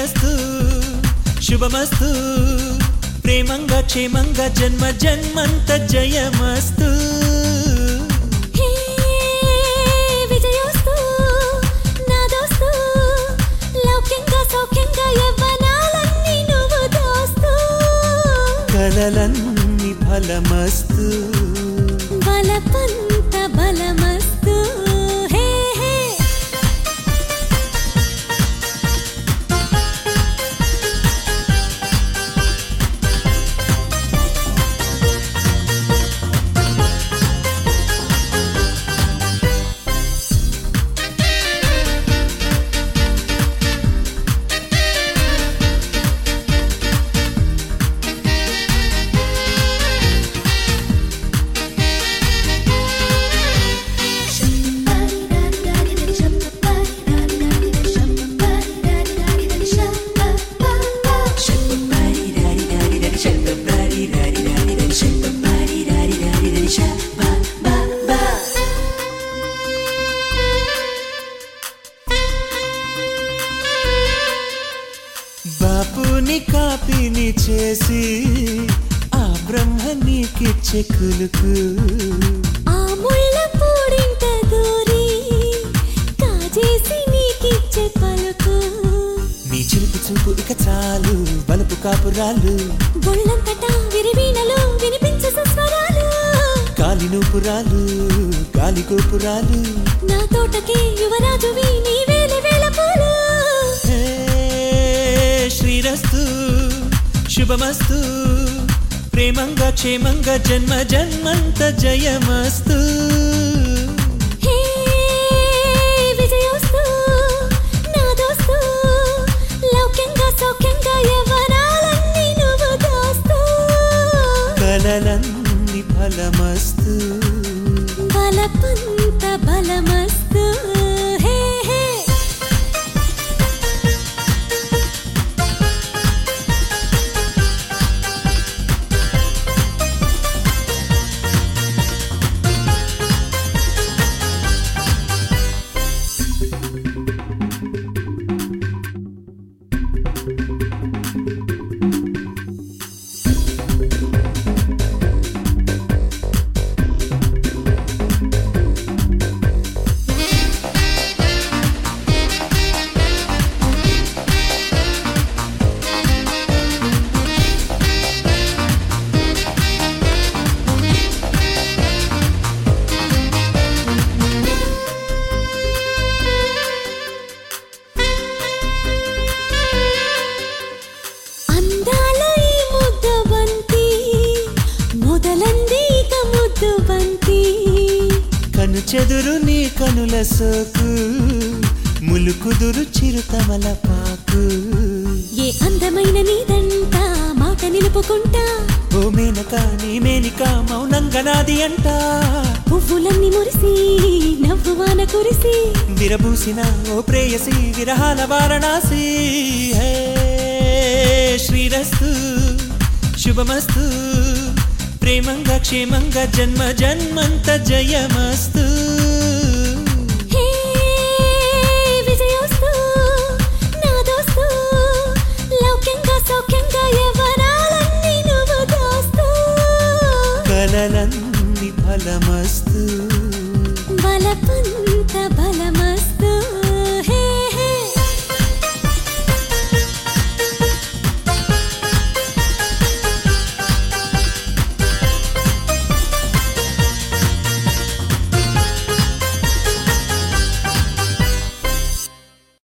శ్రీరస్తు శుభమస్తు ప్రేమంగా క్షేమంగా జన్మ జన్మంత జయమస్తు హే విజయోస్తు నా దోస్తు లౌక్యంగా సౌఖ్యంగా యవ్వనాలన్నీ నువ్వు దోస్తు కలలన్నీ ఫలమస్తు బలపంత బలమస్తు హే హే బాపుని కాపిని చేసి ఆ బ్రహ్మ నీకిచ్చే కులుకు ఆ ముళ్ళ పూడింట దూరి కాజేసి నీకిచ్చే పలుకు నీ చిలుపు చూపు ఇక చాలు బలుపు కాపురాలు బొళ్ళంతటా విరివీణలు వినిపించే స్వరాలు కాలి నూపురాలు గాలి గోపురాలు నా తోటకి యువరాజువి నీ వేల వేల పూలు హే, శ్రీరస్తు శుభమస్తు ప్రేమంగా క్షేమంగా జన్మ జన్మంత జయమస్తు హే విజయోస్తు నా దోస్తు లౌక్యంగా సౌఖ్యంగా యవ్వనాలన్నీ నువ్వు దోస్తు కలలన్నీ ఫలమస్తు బలపంత బలమస్తు హే హే అందాల ఈ ముద్దు బంతి మొదలంది ఇక ముద్దు బంతి కను చెదురు నీ కనుల సోకు ములుకుదురు చిరుతమల పాకు ఏ అందమైన నీదంట మాట నిలుపుకుంటా ఓ మేనక నీ మేనిక మౌనంగా నాది అంట పువ్వులన్నీ మురిసి నవ్వు వాన కురిసి విరబూసిన ఓ ప్రేయసి విరహాల వారణాసి హే శ్రీరస్తు శుభమస్తు ప్రేమంగా క్షేమంగా జన్మ జన్మంత జయమస్తు హే విజయోస్తు నా దోస్తు లౌక్యంగా సౌఖ్యంగా యవ్వనాలన్నీ నువ్వు దోస్తు కలలన్నీ ఫలమస్తు బలపంత బలమస్తు